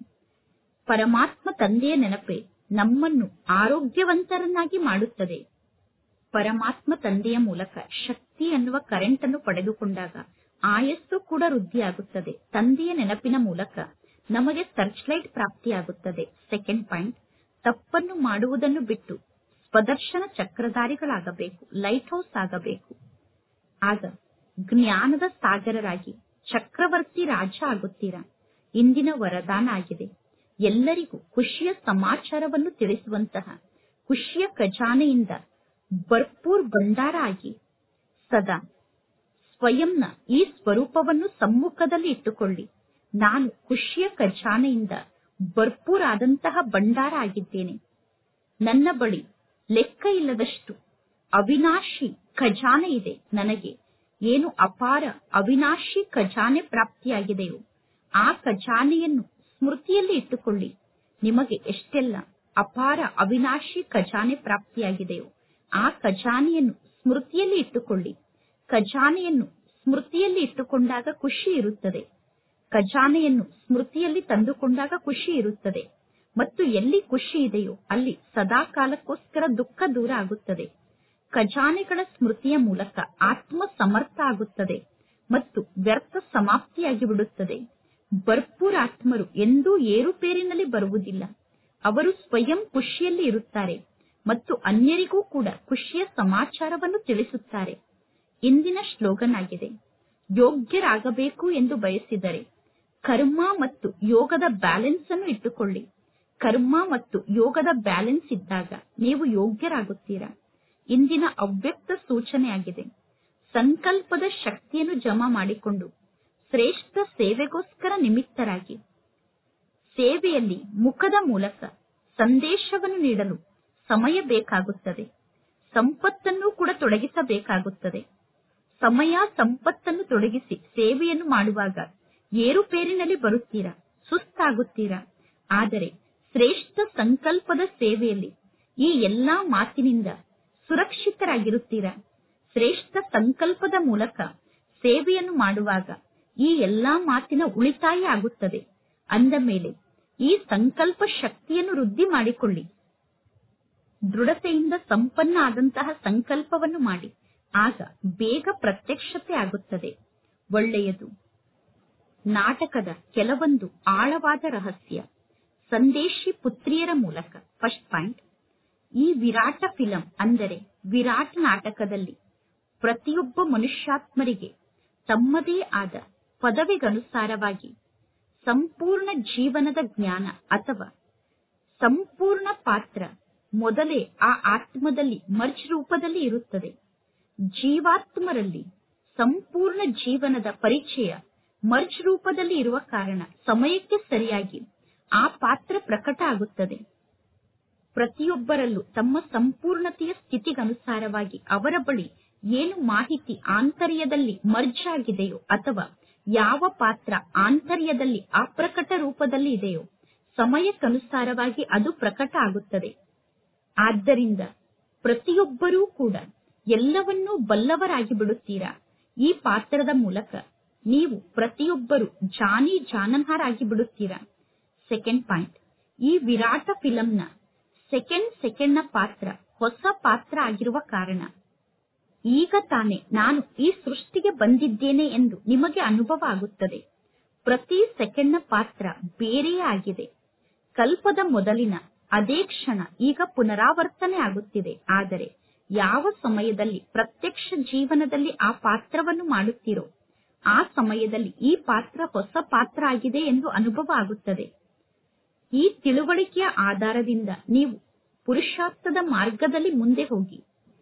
ಪರಮಾತ್ಮ ತಂದೆಯ ನೆನಪೇ ನಮ್ಮನ್ನು ಆರೋಗ್ಯವಂತರನ್ನಾಗಿ ಮಾಡುತ್ತದೆ ಪರಮಾತ್ಮ ತಂದೆಯ ಮೂಲಕ ಶಕ್ತಿ ಅನ್ನುವ ಕರೆಂಟ್ ಅನ್ನು ಪಡೆದುಕೊಂಡಾಗ ಆಯಸ್ಸು ಕೂಡ ವೃದ್ಧಿಯಾಗುತ್ತದೆ ತಂದೆಯ ನೆನಪಿನ ಮೂಲಕ ನಮಗೆ ಸರ್ಚ್ ಲೈಟ್ ಪ್ರಾಪ್ತಿಯಾಗುತ್ತದೆ ಸೆಕೆಂಡ್ ಪಾಯಿಂಟ್ ತಪ್ಪನ್ನು ಮಾಡುವುದನ್ನು ಬಿಟ್ಟು ಸ್ವದರ್ಶನ ಚಕ್ರಧಾರಿಗಳಾಗಬೇಕು ಲೈಟ್ ಹೌಸ್ ಆಗಬೇಕು ಆಗ ಜ್ಞಾನದ ಸಾಗರರಾಗಿ ಚಕ್ರವರ್ತಿ ರಾಜ ಆಗುತ್ತೀರಾ ಇಂದಿನ ವರದಾನ ಆಗಿದೆ ಎಲ್ಲರಿಗೂ ಖುಷಿಯ ಸಮಾಚಾರವನ್ನು ತಿಳಿಸುವಂತಹ ಖುಷಿಯ ಖಜಾನೆಯಿಂದ ಭರ್ಪೂರ್ ಭಂಡಾರ ಆಗಿ ಸದಾ ಸ್ವಯಂನ ಈ ಸ್ವರೂಪವನ್ನು ಸಮ್ಮುಖದಲ್ಲಿ ಇಟ್ಟುಕೊಳ್ಳಿ ನಾನು ಖುಷಿಯ ಖಜಾನೆಯಿಂದ ಭರ್ಪೂರಾದಂತಹ ಭಂಡಾರ ಆಗಿದ್ದೇನೆ ನನ್ನ ಬಳಿ ಲೆಕ್ಕ ಇಲ್ಲದಷ್ಟು ಅವಿನಾಶಿ ಖಜಾನೆ ಇದೆ ನನಗೆ ಏನು ಅಪಾರ ಅವಿನಾಶಿ ಖಜಾನೆ ಪ್ರಾಪ್ತಿಯಾಗಿದೆಯೋ ಆ ಖಜಾನೆಯನ್ನು ಸ್ಮೃತಿಯಲ್ಲಿ ಇಟ್ಟುಕೊಳ್ಳಿ ನಿಮಗೆ ಎಷ್ಟೆಲ್ಲ ಅಪಾರ ಅವಿನಾಶಿ ಖಜಾನೆ ಪ್ರಾಪ್ತಿಯಾಗಿದೆಯೋ ಆ ಖಜಾನೆಯನ್ನು ಸ್ಮೃತಿಯಲ್ಲಿ ಇಟ್ಟುಕೊಳ್ಳಿ ಖಜಾನೆಯನ್ನು ಸ್ಮೃತಿಯಲ್ಲಿ ಇಟ್ಟುಕೊಂಡಾಗ ಖುಷಿ ಇರುತ್ತದೆ ಖಜಾನೆಯನ್ನು ಸ್ಮೃತಿಯಲ್ಲಿ ತಂದುಕೊಂಡಾಗ ಖುಷಿ ಇರುತ್ತದೆ ಮತ್ತು ಎಲ್ಲಿ ಖುಷಿ ಇದೆಯೋ ಅಲ್ಲಿ ಸದಾ ಕಾಲಕ್ಕೋಸ್ಕರ ದುಃಖ ದೂರ ಆಗುತ್ತದೆ ಖಜಾನೆಗಳ ಸ್ಮೃತಿಯ ಮೂಲಕ ಆತ್ಮ ಸಮರ್ಥ ಆಗುತ್ತದೆ ಮತ್ತು ವ್ಯರ್ಥ ಸಮಾಪ್ತಿಯಾಗಿ ಬಿಡುತ್ತದೆ ಭರ್ಪೂರ್ ಆತ್ಮರು ಎಂದೂ ಏರುಪೇರಿನಲ್ಲಿ ಬರುವುದಿಲ್ಲ ಅವರು ಸ್ವಯಂ ಖುಷಿಯಲ್ಲಿ ಇರುತ್ತಾರೆ ಮತ್ತು ಅನ್ಯರಿಗೂ ಕೂಡ ಖುಷಿಯ ಸಮಾಚಾರವನ್ನು ತಿಳಿಸುತ್ತಾರೆ ಇಂದಿನ ಶ್ಲೋಗನ್ ಆಗಿದೆ ಯೋಗ್ಯರಾಗಬೇಕು ಎಂದು ಬಯಸಿದರೆ ಕರ್ಮ ಮತ್ತು ಯೋಗದ ಬ್ಯಾಲೆನ್ಸ್ ಅನ್ನು ಇಟ್ಟುಕೊಳ್ಳಿ ಕರ್ಮ ಮತ್ತು ಯೋಗದ ಬ್ಯಾಲೆನ್ಸ್ ಇದ್ದಾಗ ನೀವು ಯೋಗ್ಯರಾಗುತ್ತೀರಾ ಇಂದಿನ ಅವ್ಯಕ್ತ ಸೂಚನೆಯಾಗಿದೆ ಸಂಕಲ್ಪದ ಶಕ್ತಿಯನ್ನು ಜಮಾ ಮಾಡಿಕೊಂಡು ಶ್ರೇಷ್ಠ ಸೇವೆಗೋಸ್ಕರ ನಿಮಿತ್ತರಾಗಿ ಸೇವೆಯಲ್ಲಿ ಮುಖದ ಮೂಲಕ ಸಂದೇಶವನ್ನು ನೀಡಲು ಸಮಯ ಬೇಕಾಗುತ್ತದೆ ಸಂಪತ್ತನ್ನು ಕೂಡ ತೊಡಗಿಸಬೇಕಾಗುತ್ತದೆ ಸಮಯ ಸಂಪತ್ತನ್ನು ತೊಡಗಿಸಿ ಸೇವೆಯನ್ನು ಮಾಡುವಾಗ ಏರುಪೇರಿನಲ್ಲಿ ಬರುತ್ತೀರಾ ಸುಸ್ತಾಗುತ್ತೀರಾ ಆದರೆ ಶ್ರೇಷ್ಠ ಸಂಕಲ್ಪದ ಸೇವೆಯಲ್ಲಿ ಈ ಎಲ್ಲಾ ಮಾತಿನಿಂದ ಸುರಕ್ಷಿತರಾಗಿರುತ್ತೀರಾ ಶ್ರೇಷ್ಠ ಸಂಕಲ್ಪದ ಮೂಲಕ ಸೇವೆಯನ್ನು ಮಾಡುವಾಗ ಈ ಎಲ್ಲಾ ಮಾತಿನ ಉಳಿತಾಯ ಆಗುತ್ತದೆ ಅಂದ ಮೇಲೆ ಈ ಸಂಕಲ್ಪ ಶಕ್ತಿಯನ್ನು ವೃದ್ಧಿ ಮಾಡಿಕೊಳ್ಳಿ ದೃಢತೆಯಿಂದ ಸಂಪನ್ನ ಆದಂತಹ ಸಂಕಲ್ಪವನ್ನು ಮಾಡಿ ಆಗ ಬೇಗ ಪ್ರತ್ಯಕ್ಷತೆ ಆಗುತ್ತದೆ ಒಳ್ಳೆಯದು ನಾಟಕದ ಕೆಲವೊಂದು ಆಳವಾದ ರಹಸ್ಯ ಸಂದೇಶಿ ಪುತ್ರಿಯರ ಮೂಲಕ ಫಸ್ಟ್ ಪಾಯಿಂಟ್ ಈ ವಿರಾಟ ಫಿಲಂ ಅಂದರೆ ವಿರಾಟ್ ನಾಟಕದಲ್ಲಿ ಪ್ರತಿಯೊಬ್ಬ ಮನುಷ್ಯಾತ್ಮರಿಗೆ ತಮ್ಮದೇ ಆದ ಪದವಿಗನುಸಾರವಾಗಿ ಸಂಪೂರ್ಣ ಜೀವನದ ಜ್ಞಾನ ಅಥವಾ ಸಂಪೂರ್ಣ ಪಾತ್ರ ಮೊದಲೇ ಆ ಆತ್ಮದಲ್ಲಿ ಮರ್ಜ್ ರೂಪದಲ್ಲಿ ಇರುತ್ತದೆ ಜೀವಾತ್ಮರಲ್ಲಿ ಸಂಪೂರ್ಣ ಜೀವನದ ಪರಿಚಯ ಮರ್ಜ್ ರೂಪದಲ್ಲಿ ಇರುವ ಕಾರಣ ಸಮಯಕ್ಕೆ ಸರಿಯಾಗಿ ಆ ಪಾತ್ರ ಪ್ರಕಟ ಆಗುತ್ತದೆ ಪ್ರತಿಯೊಬ್ಬರಲ್ಲೂ ತಮ್ಮ ಸಂಪೂರ್ಣತೆಯ ಸ್ಥಿತಿಗನುಸಾರವಾಗಿ ಅವರ ಬಳಿ ಏನು ಮಾಹಿತಿ ಆಂತರ್ಯದಲ್ಲಿ ಮರ್ಜ್ ಆಗಿದೆಯೋ ಅಥವಾ ಯಾವ ಪಾತ್ರ ಆಂತರ್ಯದಲ್ಲಿ ಅಪ್ರಕಟ ರೂಪದಲ್ಲಿ ಇದೆಯೋ ಸಮಯಕ್ಕನುಸಾರವಾಗಿ ಅದು ಪ್ರಕಟ ಆಗುತ್ತದೆ ಆದ್ದರಿಂದ ಪ್ರತಿಯೊಬ್ಬರೂ ಕೂಡ ಎಲ್ಲವನ್ನೂ ಬಲ್ಲವರಾಗಿ ಬಿಡುತ್ತೀರಾ ಈ ಪಾತ್ರದ ಮೂಲಕ ನೀವು ಪ್ರತಿಯೊಬ್ಬರು ಜಾನಿ ಜಾನನ್ಹಾರಾಗಿ ಬಿಡುತ್ತೀರಾ ಸೆಕೆಂಡ್ ಪಾಯಿಂಟ್ ಈ ವಿರಾಟ ಫಿಲಂನ ಸೆಕೆಂಡ್ ಸೆಕೆಂಡ್ನ ಪಾತ್ರ ಹೊಸ ಪಾತ್ರ ಆಗಿರುವ ಕಾರಣ ಈಗ ತಾನೇ ನಾನು ಈ ಸೃಷ್ಟಿಗೆ ಬಂದಿದ್ದೇನೆ ಎಂದು ನಿಮಗೆ ಅನುಭವ ಆಗುತ್ತದೆ ಪ್ರತಿ ಸೆಕೆಂಡ್ನ ಪಾತ್ರ ಬೇರೆಯೇ ಆಗಿದೆ ಕಲ್ಪದ ಮೊದಲಿನ ಅದೇ ಕ್ಷಣ ಈಗ ಪುನರಾವರ್ತನೆ ಆಗುತ್ತಿದೆ ಆದರೆ ಯಾವ ಸಮಯದಲ್ಲಿ ಪ್ರತ್ಯಕ್ಷ ಜೀವನದಲ್ಲಿ ಆ ಪಾತ್ರವನ್ನು ಮಾಡುತ್ತೀರೋ ಆ ಸಮಯದಲ್ಲಿ ಈ ಪಾತ್ರ ಹೊಸ ಪಾತ್ರ ಆಗಿದೆ ಎಂದು ಅನುಭವ ಆಗುತ್ತದೆ ಈ ತಿಳುವಳಿಕೆಯ ಆಧಾರದಿಂದ ನೀವು ಪುರುಷಾರ್ಥದ ಮಾರ್ಗದಲ್ಲಿ ಮುಂದೆ ಹೋಗಿ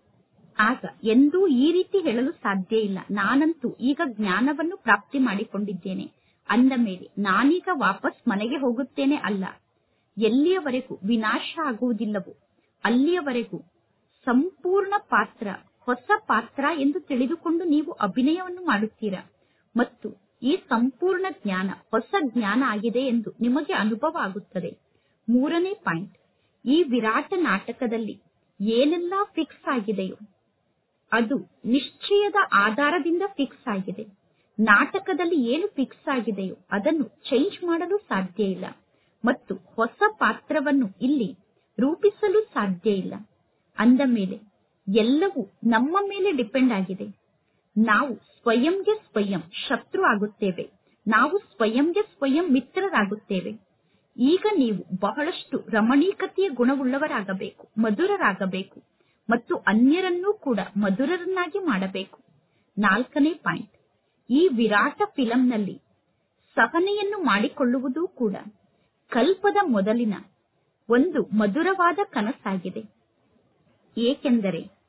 ಆಗ ಎಂದೂ ಈ ರೀತಿ ಹೇಳಲು ಸಾಧ್ಯ ಇಲ್ಲ ನಾನಂತೂ ಈಗ ಜ್ಞಾನವನ್ನು ಪ್ರಾಪ್ತಿ ಮಾಡಿಕೊಂಡಿದ್ದೇನೆ ಅಂದ ಮೇಲೆ ನಾನೀಗ ವಾಪಸ್ ಮನೆಗೆ ಹೋಗುತ್ತೇನೆ ಅಲ್ಲ ಎಲ್ಲಿಯವರೆಗೂ ವಿನಾಶ ಆಗುವುದಿಲ್ಲವೋ ಅಲ್ಲಿಯವರೆಗೂ ಸಂಪೂರ್ಣ ಪಾತ್ರ ಹೊಸ ಪಾತ್ರ ಎಂದು ತಿಳಿದುಕೊಂಡು ನೀವು ಅಭಿನಯವನ್ನು ಮಾಡುತ್ತೀರಾ ಮತ್ತು ಈ ಸಂಪೂರ್ಣ ಜ್ಞಾನ ಹೊಸ ಜ್ಞಾನ ಆಗಿದೆ ಎಂದು ನಿಮಗೆ ಅನುಭವ ಆಗುತ್ತದೆ ಮೂರನೇ ಪಾಯಿಂಟ್ ಈ ವಿರಾಟ ನಾಟಕದಲ್ಲಿ ಏನೆಲ್ಲಾ ಫಿಕ್ಸ್ ಆಗಿದೆಯೋ ಅದು ನಿಶ್ಚಯದ ಆಧಾರದಿಂದ ಫಿಕ್ಸ್ ಆಗಿದೆ ನಾಟಕದಲ್ಲಿ ಏನು ಫಿಕ್ಸ್ ಆಗಿದೆಯೋ ಅದನ್ನು ಚೇಂಜ್ ಮಾಡಲು ಸಾಧ್ಯ ಇಲ್ಲ ಮತ್ತು ಹೊಸ ಪಾತ್ರವನ್ನು ಇಲ್ಲಿ ರೂಪಿಸಲು ಸಾಧ್ಯ ಇಲ್ಲ ಅಂದ ಮೇಲೆ ಎಲ್ಲವೂ ನಮ್ಮ ಮೇಲೆ ಡಿಪೆಂಡ್ ಆಗಿದೆ ನಾವು ಸ್ವಯಂಗೆ ಸ್ವಯಂ ಶತ್ರು ಆಗುತ್ತೇವೆ ನಾವು ಸ್ವಯಂಗೆ ಸ್ವಯಂ ಮಿತ್ರರಾಗುತ್ತೇವೆ ಈಗ ನೀವು ಬಹಳಷ್ಟು ರಮಣೀಕತೆಯ ಗುಣವುಳ್ಳವರಾಗಬೇಕು ಮಧುರರಾಗಬೇಕು ಮತ್ತು ಅನ್ಯರನ್ನೂ ಕೂಡ ಮಧುರರನ್ನಾಗಿ ಮಾಡಬೇಕು ನಾಲ್ಕನೇ ಪಾಯಿಂಟ್ ಈ ವಿರಾಟ ಫಿಲಂನಲ್ಲಿ ಸಹನೆಯನ್ನು ಮಾಡಿಕೊಳ್ಳುವುದೂ ಕೂಡ ಕಲ್ಪದ ಮೊದಲಿನ ಒಂದು ಮಧುರವಾದ ಕನಸಾಗಿದೆ ಏಕೆಂದರೆ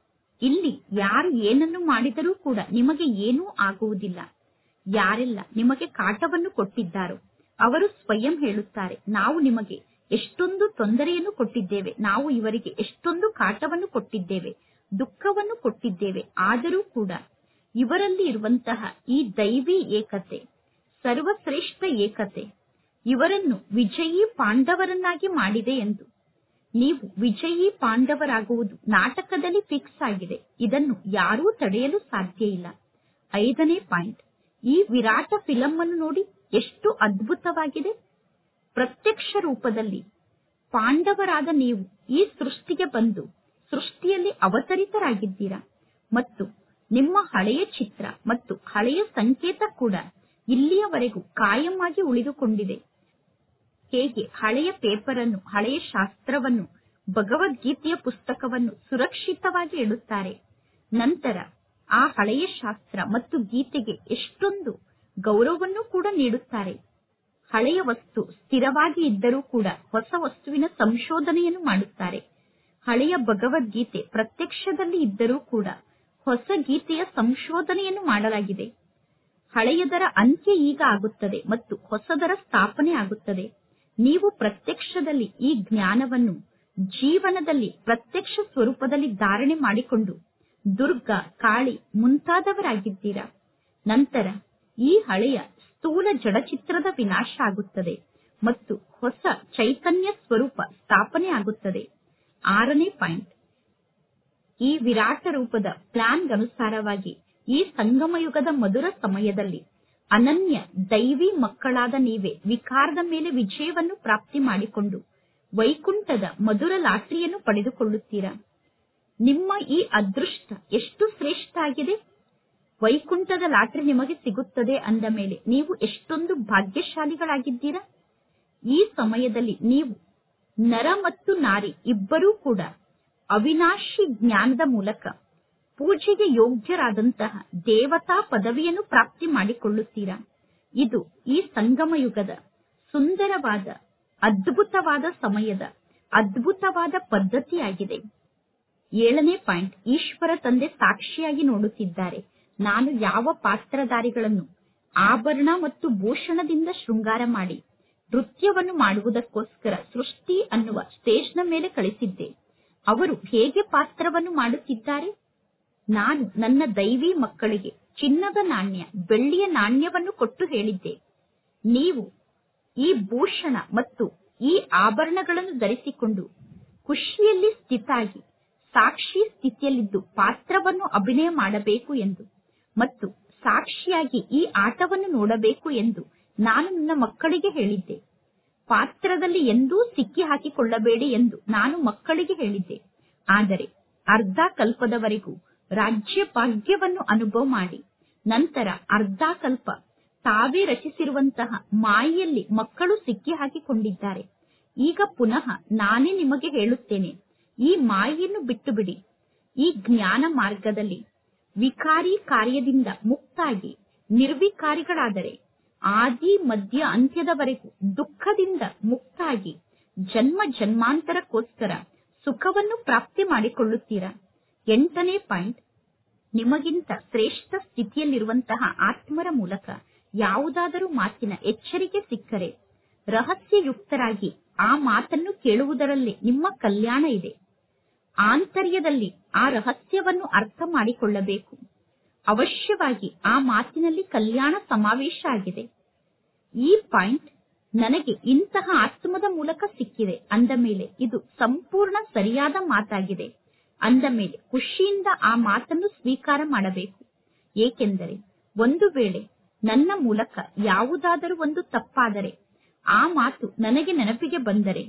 ಇಲ್ಲಿ ಯಾರು ಏನನ್ನು ಮಾಡಿದರೂ ಕೂಡ ನಿಮಗೆ ಏನೂ ಆಗುವುದಿಲ್ಲ ಯಾರೆಲ್ಲ ನಿಮಗೆ ಕಾಟವನ್ನು ಕೊಟ್ಟಿದ್ದಾರೋ ಅವರು ಸ್ವಯಂ ಹೇಳುತ್ತಾರೆ ನಾವು ನಿಮಗೆ ಎಷ್ಟೊಂದು ತೊಂದರೆಯನ್ನು ಕೊಟ್ಟಿದ್ದೇವೆ ನಾವು ಇವರಿಗೆ ಎಷ್ಟೊಂದು ಕಾಟವನ್ನು ಕೊಟ್ಟಿದ್ದೇವೆ ದುಃಖವನ್ನು ಕೊಟ್ಟಿದ್ದೇವೆ ಆದರೂ ಕೂಡ ಇವರಲ್ಲಿ ಇರುವಂತಹ ಈ ದೈವಿ ಏಕತೆ ಸರ್ವಶ್ರೇಷ್ಠ ಏಕತೆ ಇವರನ್ನು ವಿಜಯೀ ಪಾಂಡವರನ್ನಾಗಿ ಮಾಡಿದೆ ಎಂದು ನೀವು ವಿಜಯೀ ಪಾಂಡವರಾಗುವುದು ನಾಟಕದಲ್ಲಿ ಫಿಕ್ಸ್ ಆಗಿದೆ ಇದನ್ನು ಯಾರೂ ತಡೆಯಲು ಸಾಧ್ಯ ಇಲ್ಲ ಐದನೇ ಪಾಯಿಂಟ್ ಈ ವಿರಾಟ ಫಿಲಂ ಅನ್ನು ನೋಡಿ ಎಷ್ಟು ಅದ್ಭುತವಾಗಿದೆ ಪ್ರತ್ಯಕ್ಷ ರೂಪದಲ್ಲಿ ಪಾಂಡವರಾದ ನೀವು ಈ ಸೃಷ್ಟಿಗೆ ಬಂದು ಸೃಷ್ಟಿಯಲ್ಲಿ ಅವತರಿತರಾಗಿದ್ದೀರಾ ಮತ್ತು ನಿಮ್ಮ ಹಳೆಯ ಚಿತ್ರ ಮತ್ತು ಹಳೆಯ ಸಂಕೇತ ಕೂಡ ಇಲ್ಲಿಯವರೆಗೂ ಕಾಯಂ ಆಗಿ ಉಳಿದುಕೊಂಡಿದೆ ಹೇಗೆ ಹಳೆಯ ಪೇಪರ್ ಅನ್ನು ಹಳೆಯ ಶಾಸ್ತ್ರವನ್ನು ಭಗವದ್ಗೀತೆಯ ಪುಸ್ತಕವನ್ನು ಸುರಕ್ಷಿತವಾಗಿ ಇಡುತ್ತಾರೆ ನಂತರ ಆ ಹಳೆಯ ಶಾಸ್ತ್ರ ಮತ್ತು ಗೀತೆಗೆ ಎಷ್ಟೊಂದು ಗೌರವವನ್ನು ಕೂಡ ನೀಡುತ್ತಾರೆ ಹಳೆಯ ವಸ್ತು ಸ್ಥಿರವಾಗಿ ಇದ್ದರೂ ಕೂಡ ಹೊಸ ವಸ್ತುವಿನ ಸಂಶೋಧನೆಯನ್ನು ಮಾಡುತ್ತಾರೆ ಹಳೆಯ ಭಗವದ್ಗೀತೆ ಪ್ರತ್ಯಕ್ಷದಲ್ಲಿ ಇದ್ದರೂ ಕೂಡ ಹೊಸ ಗೀತೆಯ ಸಂಶೋಧನೆಯನ್ನು ಮಾಡಲಾಗಿದೆ ಹಳೆಯದರ ಅಂತ್ಯ ಈಗ ಆಗುತ್ತದೆ ಮತ್ತು ಹೊಸದರ ಸ್ಥಾಪನೆ ಆಗುತ್ತದೆ ನೀವು ಪ್ರತ್ಯಕ್ಷದಲ್ಲಿ ಈ ಜ್ಞಾನವನ್ನು ಜೀವನದಲ್ಲಿ ಪ್ರತ್ಯಕ್ಷ ಸ್ವರೂಪದಲ್ಲಿ ಧಾರಣೆ ಮಾಡಿಕೊಂಡು ದುರ್ಗಾ ಕಾಳಿ ಮುಂತಾದವರಾಗಿದ್ದೀರಾ ನಂತರ ಈ ಹಳೆಯ ಸ್ಥೂಲ ಜಡಚಿತ್ರದ ವಿನಾಶ ಆಗುತ್ತದೆ ಮತ್ತು ಹೊಸ ಚೈತನ್ಯ ಸ್ವರೂಪ ಸ್ಥಾಪನೆ ಆಗುತ್ತದೆ ಆರನೇ ಪಾಯಿಂಟ್ ಈ ವಿರಾಟ ರೂಪದ ಪ್ಲಾನ್ಗನುಸಾರವಾಗಿ ಈ ಸಂಗಮ ಯುಗದ ಮಧುರ ಸಮಯದಲ್ಲಿ ಅನನ್ಯ ದೈವಿ ಮಕ್ಕಳಾದ ನೀವೇ ವಿಕಾರದ ಮೇಲೆ ವಿಜಯವನ್ನು ಪ್ರಾಪ್ತಿ ಮಾಡಿಕೊಂಡು ವೈಕುಂಠದ ಮಧುರ ಲಾಟ್ರಿಯನ್ನು ಪಡೆದುಕೊಳ್ಳುತ್ತೀರಾ ನಿಮ್ಮ ಈ ಅದೃಷ್ಟ ಎಷ್ಟು ಶ್ರೇಷ್ಠ ಆಗಿದೆ ವೈಕುಂಠದ ಲಾಟ್ರಿ ನಿಮಗೆ ಸಿಗುತ್ತದೆ ಅಂದ ಮೇಲೆ ನೀವು ಎಷ್ಟೊಂದು ಭಾಗ್ಯಶಾಲಿಗಳಾಗಿದ್ದೀರಾ ಈ ಸಮಯದಲ್ಲಿ ನೀವು ನರ ಮತ್ತು ನಾರಿ ಇಬ್ಬರೂ ಕೂಡ ಅವಿನಾಶಿ ಜ್ಞಾನದ ಮೂಲಕ ಪೂಜೆಗೆ ಯೋಗ್ಯರಾದಂತಹ ದೇವತಾ ಪದವಿಯನ್ನು ಪ್ರಾಪ್ತಿ ಮಾಡಿಕೊಳ್ಳುತ್ತೀರಾ ಇದು ಈ ಸಂಗಮ ಯುಗದ ಸುಂದರವಾದ ಅದ್ಭುತವಾದ ಸಮಯದ ಅದ್ಭುತವಾದ ಪದ್ಧತಿಯಾಗಿದೆ ಏಳನೇ ಪಾಯಿಂಟ್ ಈಶ್ವರ ತಂದೆ ಸಾಕ್ಷಿಯಾಗಿ ನೋಡುತ್ತಿದ್ದಾರೆ ನಾನು ಯಾವ ಪಾತ್ರಧಾರಿಗಳನ್ನು ಆಭರಣ ಮತ್ತು ಭೂಷಣದಿಂದ ಶೃಂಗಾರ ಮಾಡಿ ನೃತ್ಯವನ್ನು ಮಾಡುವುದಕ್ಕೋಸ್ಕರ ಸೃಷ್ಟಿ ಅನ್ನುವ ಸ್ಟೇಜ್ನ ಮೇಲೆ ಕಳಿಸಿದ್ದೆ ಅವರು ಹೇಗೆ ಪಾತ್ರವನ್ನು ಮಾಡುತ್ತಿದ್ದಾರೆ ನಾನು ನನ್ನ ದೈವಿ ಮಕ್ಕಳಿಗೆ ಚಿನ್ನದ ನಾಣ್ಯ ಬೆಳ್ಳಿಯ ನಾಣ್ಯವನ್ನು ಕೊಟ್ಟು ಹೇಳಿದ್ದೆ ನೀವು ಈ ಭೂಷಣ ಮತ್ತು ಈ ಆಭರಣಗಳನ್ನು ಧರಿಸಿಕೊಂಡು ಖುಷಿಯಲ್ಲಿ ಸ್ಥಿತಾಗಿ ಸಾಕ್ಷಿ ಸ್ಥಿತಿಯಲ್ಲಿದ್ದು ಪಾತ್ರವನ್ನು ಅಭಿನಯ ಮಾಡಬೇಕು ಎಂದು ಮತ್ತು ಸಾಕ್ಷಿಯಾಗಿ ಈ ಆಟವನ್ನು ನೋಡಬೇಕು ಎಂದು ನಾನು ನನ್ನ ಮಕ್ಕಳಿಗೆ ಹೇಳಿದ್ದೆ ಪಾತ್ರದಲ್ಲಿ ಎಂದೂ ಸಿಕ್ಕಿ ಹಾಕಿಕೊಳ್ಳಬೇಡಿ ಎಂದು ನಾನು ಮಕ್ಕಳಿಗೆ ಹೇಳಿದ್ದೆ ಆದರೆ ಅರ್ಧ ಕಲ್ಪದವರೆಗೂ ರಾಜ್ಯ ಭಾಗ್ಯವನ್ನು ಅನುಭವ ಮಾಡಿ ನಂತರ ಅರ್ಧ ಕಲ್ಪ ತಾವೇ ರಚಿಸಿರುವಂತಹ ಮಾಯೆಯಲ್ಲಿ ಮಕ್ಕಳು ಸಿಕ್ಕಿ ಹಾಕಿಕೊಂಡಿದ್ದಾರೆ ಈಗ ಪುನಃ ನಾನೇ ನಿಮಗೆ ಹೇಳುತ್ತೇನೆ ಈ ಮಾಯೆಯನ್ನು ಬಿಟ್ಟು ಬಿಡಿ ಈ ಜ್ಞಾನ ಮಾರ್ಗದಲ್ಲಿ ವಿಕಾರಿ ಕಾರ್ಯದಿಂದ ಮುಕ್ತಾಗಿ ನಿರ್ವಿಕಾರಿಗಳಾದರೆ ಆದಿ ಮಧ್ಯ ಅಂತ್ಯದವರೆಗೂ ದುಃಖದಿಂದ ಮುಕ್ತಾಗಿ ಜನ್ಮ ಜನ್ಮಾಂತರಕ್ಕೋಸ್ಕರ ಸುಖವನ್ನು ಪ್ರಾಪ್ತಿ ಮಾಡಿಕೊಳ್ಳುತ್ತೀರಾ ಎಂಟನೇ ಪಾಯಿಂಟ್ ನಿಮಗಿಂತ ಶ್ರೇಷ್ಠ ಸ್ಥಿತಿಯಲ್ಲಿರುವಂತಹ ಆತ್ಮರ ಮೂಲಕ ಯಾವುದಾದರೂ ಮಾತಿನ ಎಚ್ಚರಿಕೆ ಸಿಕ್ಕರೆ ರಹಸ್ಯಯುಕ್ತರಾಗಿ ಆ ಮಾತನ್ನು ಕೇಳುವುದರಲ್ಲಿ ನಿಮ್ಮ ಕಲ್ಯಾಣ ಇದೆ ಆಂತರ್ಯದಲ್ಲಿ ಆ ರಹಸ್ಯವನ್ನು ಅರ್ಥ ಮಾಡಿಕೊಳ್ಳಬೇಕು ಅವಶ್ಯವಾಗಿ ಆ ಮಾತಿನಲ್ಲಿ ಕಲ್ಯಾಣ ಸಮಾವೇಶ ಆಗಿದೆ ಈ ಪಾಯಿಂಟ್ ನನಗೆ ಇಂತಹ ಆತ್ಮದ ಮೂಲಕ ಸಿಕ್ಕಿದೆ ಅಂದ ಮೇಲೆ ಇದು ಸಂಪೂರ್ಣ ಸರಿಯಾದ ಮಾತಾಗಿದೆ ಅಂದ ಮೇಲೆ ಖುಷಿಯಿಂದ ಆ ಮಾತನ್ನು ಸ್ವೀಕಾರ ಮಾಡಬೇಕು ಏಕೆಂದರೆ ಒಂದು ವೇಳೆ ನನ್ನ ಮೂಲಕ ಯಾವುದಾದರೂ ಒಂದು ತಪ್ಪಾದರೆ ಆ ಮಾತು ನನಗೆ ನೆನಪಿಗೆ ಬಂದರೆ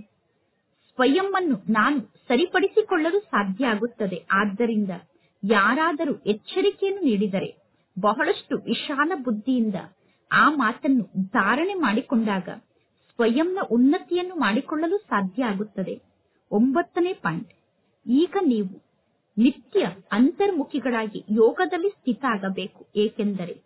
ಸ್ವಯಂ ಅನ್ನು ನಾನು ಸರಿಪಡಿಸಿಕೊಳ್ಳಲು ಸಾಧ್ಯ ಆಗುತ್ತದೆ ಆದ್ದರಿಂದ ಯಾರಾದರೂ ಎಚ್ಚರಿಕೆಯನ್ನು ನೀಡಿದರೆ ಬಹಳಷ್ಟು ವಿಶಾಲ ಬುದ್ಧಿಯಿಂದ ಆ ಮಾತನ್ನು ಧಾರಣೆ ಮಾಡಿಕೊಂಡಾಗ ಸ್ವಯಂನ ಉನ್ನತಿಯನ್ನು ಮಾಡಿಕೊಳ್ಳಲು ಸಾಧ್ಯ ಆಗುತ್ತದೆ ಒಂಬತ್ತನೇ ಪಾಯಿಂಟ್ ಈಗ ನೀವು ನಿತ್ಯ ಅಂತರ್ಮುಖಿಗಳಾಗಿ ಯೋಗದಲ್ಲಿ ಸ್ಥಿತ ಆಗಬೇಕು ಏಕೆಂದರೆ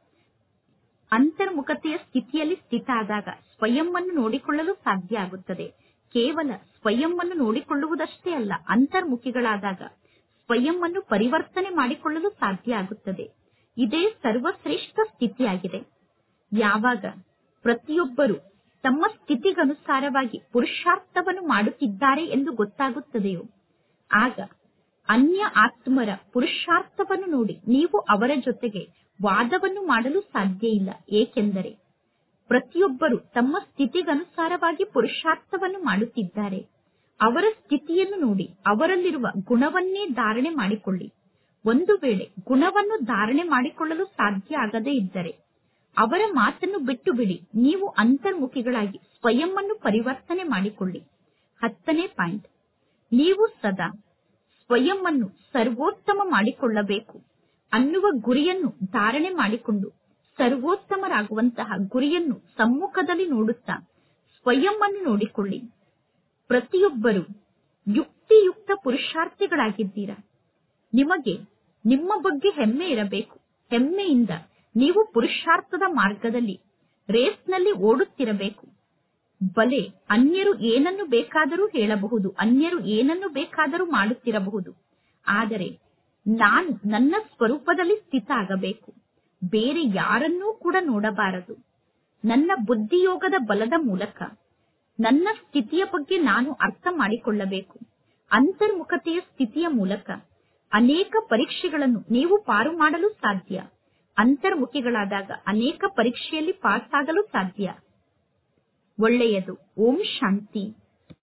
ಅಂತರ್ಮುಖತೆಯ ಸ್ಥಿತಿಯಲ್ಲಿ ಸ್ಥಿತ ಆದಾಗ ಸ್ವಯಂ ಅನ್ನು ನೋಡಿಕೊಳ್ಳಲು ಸಾಧ್ಯ ಆಗುತ್ತದೆ ಕೇವಲ ಸ್ವಯಂ ಅನ್ನು ನೋಡಿಕೊಳ್ಳುವುದಷ್ಟೇ ಅಲ್ಲ ಅಂತರ್ಮುಖಿಗಳಾದಾಗ ಸ್ವಯಂ ಅನ್ನು ಪರಿವರ್ತನೆ ಮಾಡಿಕೊಳ್ಳಲು ಸಾಧ್ಯ ಆಗುತ್ತದೆ ಇದೇ ಸರ್ವಶ್ರೇಷ್ಠ ಸ್ಥಿತಿಯಾಗಿದೆ ಯಾವಾಗ ಪ್ರತಿಯೊಬ್ಬರು ತಮ್ಮ ಸ್ಥಿತಿಗನುಸಾರವಾಗಿ ಪುರುಷಾರ್ಥವನ್ನು ಮಾಡುತ್ತಿದ್ದಾರೆ ಎಂದು ಗೊತ್ತಾಗುತ್ತದೆಯೋ ಆಗ ಅನ್ಯ ಆತ್ಮರ ಪುರುಷಾರ್ಥವನ್ನು ನೋಡಿ ನೀವು ಅವರ ಜೊತೆಗೆ ವಾದವನ್ನು ಮಾಡಲು ಸಾಧ್ಯ ಇಲ್ಲ ಏಕೆಂದರೆ ಪ್ರತಿಯೊಬ್ಬರು ತಮ್ಮ ಸ್ಥಿತಿಗನುಸಾರವಾಗಿ ಪುರುಷಾರ್ಥವನ್ನು ಮಾಡುತ್ತಿದ್ದಾರೆ ಅವರ ಸ್ಥಿತಿಯನ್ನು ನೋಡಿ ಅವರಲ್ಲಿರುವ ಗುಣವನ್ನೇ ಧಾರಣೆ ಮಾಡಿಕೊಳ್ಳಿ ಒಂದು ವೇಳೆ ಗುಣವನ್ನು ಧಾರಣೆ ಮಾಡಿಕೊಳ್ಳಲು ಸಾಧ್ಯ ಆಗದೇ ಇದ್ದರೆ ಅವರ ಮಾತನ್ನು ಬಿಟ್ಟು ಬಿಡಿ ನೀವು ಅಂತರ್ಮುಖಿಗಳಾಗಿ ಸ್ವಯಂ ಅನ್ನು ಪರಿವರ್ತನೆ ಮಾಡಿಕೊಳ್ಳಿ ಹತ್ತನೇ ಪಾಯಿಂಟ್ ನೀವು ಸದಾ ಸ್ವಯಂ ಅನ್ನು ಸರ್ವೋತ್ತಮ ಮಾಡಿಕೊಳ್ಳಬೇಕು ಅನ್ನುವ ಗುರಿಯನ್ನು ಧಾರಣೆ ಮಾಡಿಕೊಂಡು ಸರ್ವೋತ್ತಮರಾಗುವಂತಹ ಗುರಿಯನ್ನು ಸಮ್ಮುಖದಲ್ಲಿ ನೋಡುತ್ತಾ ಸ್ವಯಂ ಅನ್ನು ನೋಡಿಕೊಳ್ಳಿ ಪ್ರತಿಯೊಬ್ಬರು ಯುಕ್ತಿಯುಕ್ತ ಪುರುಷಾರ್ಥಿಗಳಾಗಿದ್ದೀರಾ ನಿಮಗೆ ನಿಮ್ಮ ಬಗ್ಗೆ ಹೆಮ್ಮೆ ಇರಬೇಕು ಹೆಮ್ಮೆಯಿಂದ ನೀವು ಪುರುಷಾರ್ಥದ ಮಾರ್ಗದಲ್ಲಿ ರೇಸ್ನಲ್ಲಿ ಓಡುತ್ತಿರಬೇಕು ಬಲೆ ಅನ್ಯರು ಏನನ್ನು ಬೇಕಾದರೂ ಹೇಳಬಹುದು ಅನ್ಯರು ಏನನ್ನು ಬೇಕಾದರೂ ಮಾಡುತ್ತಿರಬಹುದು ಆದರೆ ನಾನು ನನ್ನ ಸ್ವರೂಪದಲ್ಲಿ ಸ್ಥಿತ ಆಗಬೇಕು ಬೇರೆ ಯಾರನ್ನೂ ಕೂಡ ನೋಡಬಾರದು ನನ್ನ ಬುದ್ಧಿಯೋಗದ ಬಲದ ಮೂಲಕ ನನ್ನ ಸ್ಥಿತಿಯ ಬಗ್ಗೆ ನಾನು ಅರ್ಥ ಮಾಡಿಕೊಳ್ಳಬೇಕು ಅಂತರ್ಮುಖತೆಯ ಸ್ಥಿತಿಯ ಮೂಲಕ ಅನೇಕ ಪರೀಕ್ಷೆಗಳನ್ನು ನೀವು ಪಾರು ಮಾಡಲು ಸಾಧ್ಯ ಅಂತರ್ಮುಖಿಗಳಾದಾಗ ಅನೇಕ ಪರೀಕ್ಷೆಯಲ್ಲಿ ಪಾಸ್ ಆಗಲು ಸಾಧ್ಯ ಒಳ್ಳೆಯದು ಓಂ ಶಾಂತಿ